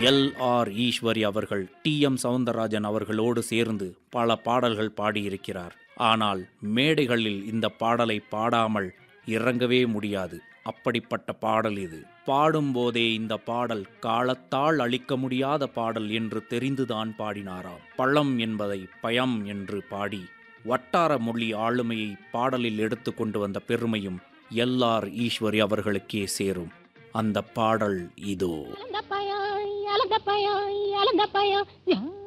L R Eswari அவர்கள் D M Soundararajan அவர்களோடு சேர்ந்து பல பாடல்கள் பாடியிருக்கிறார் ஆனால் மேடைகளில் இந்த பாடலை பாடாமல் இறங்கவே முடியாது அப்படிப்பட்ட பாடல் இது பாடும்போதே இந்த பாடல் காலத்தால் அழிக்க முடியாத பாடல் என்று தெரிந்துதான் பாடினாராம் பழம் என்பதை பயம் என்று பாடி வட்டார மொழி ஆளுமையை பாடலில் எடுத்து கொண்டு வந்த பெருமையும் எல்ஆர் ஈஸ்வரி அவர்களுக்கே சேரும் அந்த பாடல் இதோ இழந்த பயம் இழந்த பயம் இழந்த பயம்